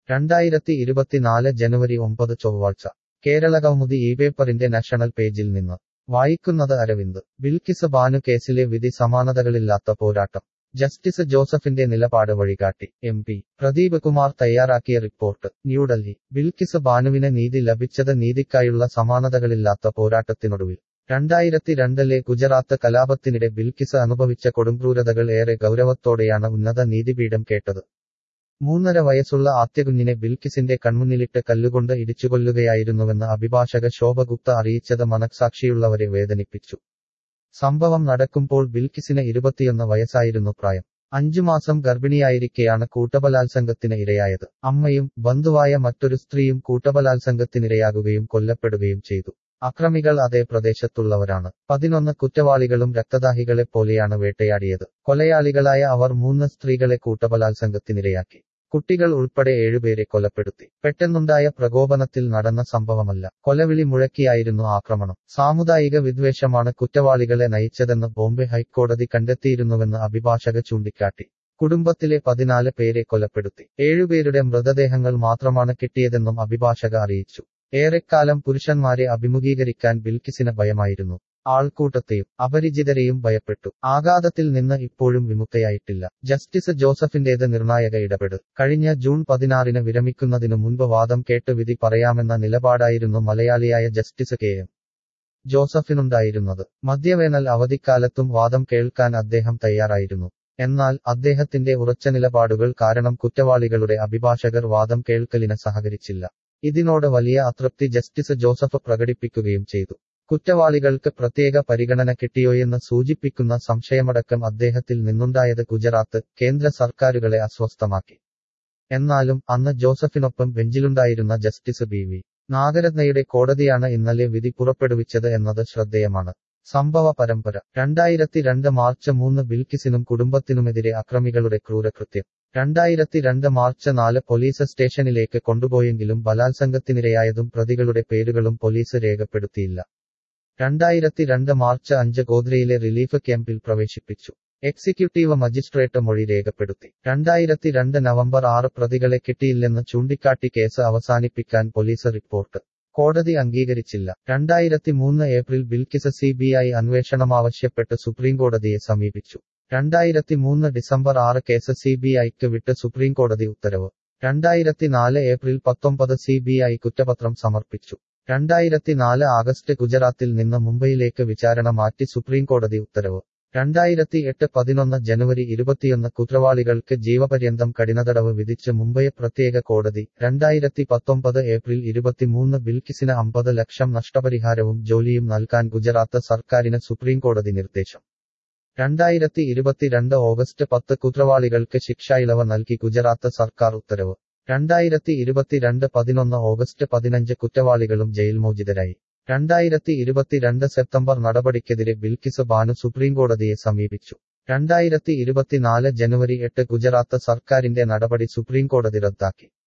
രണ്ടായിരത്തി ഇരുപത്തിനാല് ജനുവരി ഒമ്പത് ചൊവ്വാഴ്ച കേരള കൗമുദി ഈ പേപ്പറിന്റെ നാഷണൽ പേജിൽ നിന്ന് വായിക്കുന്നത് അരവിന്ദ് ബിൽക്കിസ് ബാനു കേസിലെ വിധി സമാനതകളില്ലാത്ത പോരാട്ടം ജസ്റ്റിസ് ജോസഫിന്റെ നിലപാട് വഴികാട്ടി എം പി പ്രദീപ് കുമാർ തയ്യാറാക്കിയ റിപ്പോർട്ട് ന്യൂഡൽഹി ബിൽക്കിസ് ബാനുവിന് നീതി ലഭിച്ചത് നീതിക്കായുള്ള സമാനതകളില്ലാത്ത പോരാട്ടത്തിനൊടുവിൽ രണ്ടായിരത്തി രണ്ടിലെ ഗുജറാത്ത് കലാപത്തിനിടെ ബിൽക്കിസ് അനുഭവിച്ച കൊടുംക്രൂരതകൾ ഏറെ ഗൗരവത്തോടെയാണ് ഉന്നത നീതിപീഠം കേട്ടത് മൂന്നര വയസ്സുള്ള ആദ്യകുഞ്ഞിനെ ബിൽക്കിസിന്റെ കൺമുന്നിലിട്ട് കല്ലുകൊണ്ട് ഇടിച്ചുകൊല്ലുകയായിരുന്നുവെന്ന് അഭിഭാഷക ശോഭ ഗുപ്ത അറിയിച്ചത് മനസാക്ഷിയുള്ളവരെ വേദനിപ്പിച്ചു സംഭവം നടക്കുമ്പോൾ ബിൽക്കിസിന് ഇരുപത്തിയൊന്ന് വയസ്സായിരുന്നു പ്രായം അഞ്ചു മാസം ഗർഭിണിയായിരിക്കെയാണ് കൂട്ടബലാത്സംഗത്തിന് ഇരയായത് അമ്മയും ബന്ധുവായ മറ്റൊരു സ്ത്രീയും കൂട്ടബലാത്സംഗത്തിനിരയാകുകയും കൊല്ലപ്പെടുകയും ചെയ്തു അക്രമികൾ അതേ പ്രദേശത്തുള്ളവരാണ് പതിനൊന്ന് കുറ്റവാളികളും രക്തദാഹികളെ പോലെയാണ് വേട്ടയാടിയത് കൊലയാളികളായ അവർ മൂന്ന് സ്ത്രീകളെ കൂട്ടബലാത്സംഗത്തിനിരയാക്കി കുട്ടികൾ ഉൾപ്പെടെ ഏഴുപേരെ കൊലപ്പെടുത്തി പെട്ടെന്നുണ്ടായ പ്രകോപനത്തിൽ നടന്ന സംഭവമല്ല കൊലവിളി മുഴക്കിയായിരുന്നു ആക്രമണം സാമുദായിക വിദ്വേഷമാണ് കുറ്റവാളികളെ നയിച്ചതെന്ന് ബോംബെ ഹൈക്കോടതി കണ്ടെത്തിയിരുന്നുവെന്ന് അഭിഭാഷക ചൂണ്ടിക്കാട്ടി കുടുംബത്തിലെ പതിനാല് പേരെ കൊലപ്പെടുത്തി ഏഴുപേരുടെ മൃതദേഹങ്ങൾ മാത്രമാണ് കിട്ടിയതെന്നും അഭിഭാഷക അറിയിച്ചു ഏറെക്കാലം പുരുഷന്മാരെ അഭിമുഖീകരിക്കാൻ ബിൽക്കിസിന് ഭയമായിരുന്നു ആൾക്കൂട്ടത്തെയും അപരിചിതരെയും ഭയപ്പെട്ടു ആഘാതത്തിൽ നിന്ന് ഇപ്പോഴും വിമുക്തയായിട്ടില്ല ജസ്റ്റിസ് ജോസഫിന്റേത് നിർണായക ഇടപെടൽ കഴിഞ്ഞ ജൂൺ പതിനാറിന് വിരമിക്കുന്നതിനു മുൻപ് വാദം കേട്ട് വിധി പറയാമെന്ന നിലപാടായിരുന്നു മലയാളിയായ ജസ്റ്റിസ് കെ എം ജോസഫിനുണ്ടായിരുന്നത് മദ്യവേനൽ അവധിക്കാലത്തും വാദം കേൾക്കാൻ അദ്ദേഹം തയ്യാറായിരുന്നു എന്നാൽ അദ്ദേഹത്തിന്റെ ഉറച്ച നിലപാടുകൾ കാരണം കുറ്റവാളികളുടെ അഭിഭാഷകർ വാദം കേൾക്കലിന് സഹകരിച്ചില്ല ഇതിനോട് വലിയ അതൃപ്തി ജസ്റ്റിസ് ജോസഫ് പ്രകടിപ്പിക്കുകയും ചെയ്തു കുറ്റവാളികൾക്ക് പ്രത്യേക പരിഗണന കിട്ടിയോയെന്ന് സൂചിപ്പിക്കുന്ന സംശയമടക്കം അദ്ദേഹത്തിൽ നിന്നുണ്ടായത് ഗുജറാത്ത് കേന്ദ്ര സർക്കാരുകളെ അസ്വസ്ഥമാക്കി എന്നാലും അന്ന് ജോസഫിനൊപ്പം ബെഞ്ചിലുണ്ടായിരുന്ന ജസ്റ്റിസ് ബി വി നാഗരത്നയുടെ കോടതിയാണ് ഇന്നലെ വിധി പുറപ്പെടുവിച്ചത് എന്നത് ശ്രദ്ധേയമാണ് സംഭവ പരമ്പര രണ്ടായിരത്തി രണ്ട് മാർച്ച് മൂന്ന് ബിൽക്കിസിനും കുടുംബത്തിനുമെതിരെ അക്രമികളുടെ ക്രൂരകൃത്യം രണ്ടായിരത്തി രണ്ട് മാർച്ച് നാല് പോലീസ് സ്റ്റേഷനിലേക്ക് കൊണ്ടുപോയെങ്കിലും ബലാത്സംഗത്തിനിരയായതും പ്രതികളുടെ പേരുകളും പോലീസ് രേഖപ്പെടുത്തിയില്ല രണ്ടായിരത്തി രണ്ട് മാർച്ച് അഞ്ച് ഗോദ്രയിലെ റിലീഫ് ക്യാമ്പിൽ പ്രവേശിപ്പിച്ചു എക്സിക്യൂട്ടീവ് മജിസ്ട്രേറ്റ് മൊഴി രേഖപ്പെടുത്തി രണ്ടായിരത്തി രണ്ട് നവംബർ ആറ് പ്രതികളെ കിട്ടിയില്ലെന്ന് ചൂണ്ടിക്കാട്ടി കേസ് അവസാനിപ്പിക്കാൻ പോലീസ് റിപ്പോർട്ട് കോടതി അംഗീകരിച്ചില്ല രണ്ടായിരത്തി മൂന്ന് April Bilkis C B I അന്വേഷണമാവശ്യപ്പെട്ട് സുപ്രീംകോടതിയെ സമീപിച്ചു രണ്ടായിരത്തി മൂന്ന് ഡിസംബർ ആറ് കേസ് സി ബി ഐക്ക് വിട്ട് സുപ്രീംകോടതി ഉത്തരവ് രണ്ടായിരത്തി നാല് ഏപ്രിൽ പത്തൊമ്പത് സി ബി ഐ കുറ്റപത്രം സമർപ്പിച്ചു രണ്ടായിരത്തി നാല് ആഗസ്റ്റ് ഗുജറാത്തിൽ നിന്ന് മുംബൈയിലേക്ക് വിചാരണ മാറ്റി സുപ്രീംകോടതി ഉത്തരവ് രണ്ടായിരത്തി എട്ട് പതിനൊന്ന് ജനുവരി ഇരുപത്തിയൊന്ന് കുറ്റവാളികൾക്ക് ജീവപര്യന്തം കഠിനതടവ് വിധിച്ച് മുംബൈ പ്രത്യേക കോടതി രണ്ടായിരത്തി പത്തൊമ്പത് ഏപ്രിൽ ഇരുപത്തിമൂന്ന് ബിൽക്കിസിന് അമ്പത് ലക്ഷം നഷ്ടപരിഹാരവും ജോലിയും നൽകാൻ ഗുജറാത്ത് സർക്കാരിന് സുപ്രീംകോടതി നിർദ്ദേശം രണ്ടായിരത്തി ഇരുപത്തിരണ്ട് ഓഗസ്റ്റ് പത്ത് കുറ്റവാളികൾക്ക് ശിക്ഷായിളവ് നൽകി ഗുജറാത്ത് സർക്കാർ ഉത്തരവ് രണ്ടായിരത്തി ഇരുപത്തിരണ്ട് പതിനൊന്ന് ഓഗസ്റ്റ് പതിനഞ്ച് കുറ്റവാളികളും ജയിൽ മോചിതരായി രണ്ടായിരത്തി ഇരുപത്തിരണ്ട് സെപ്റ്റംബർ നടപടിക്കെതിരെ ബിൽക്കിസ് ബാനു സുപ്രീംകോടതിയെ സമീപിച്ചു രണ്ടായിരത്തി ഇരുപത്തിനാല് ജനുവരി എട്ട് ഗുജറാത്ത് സർക്കാരിന്റെ നടപടി സുപ്രീംകോടതി റദ്ദാക്കി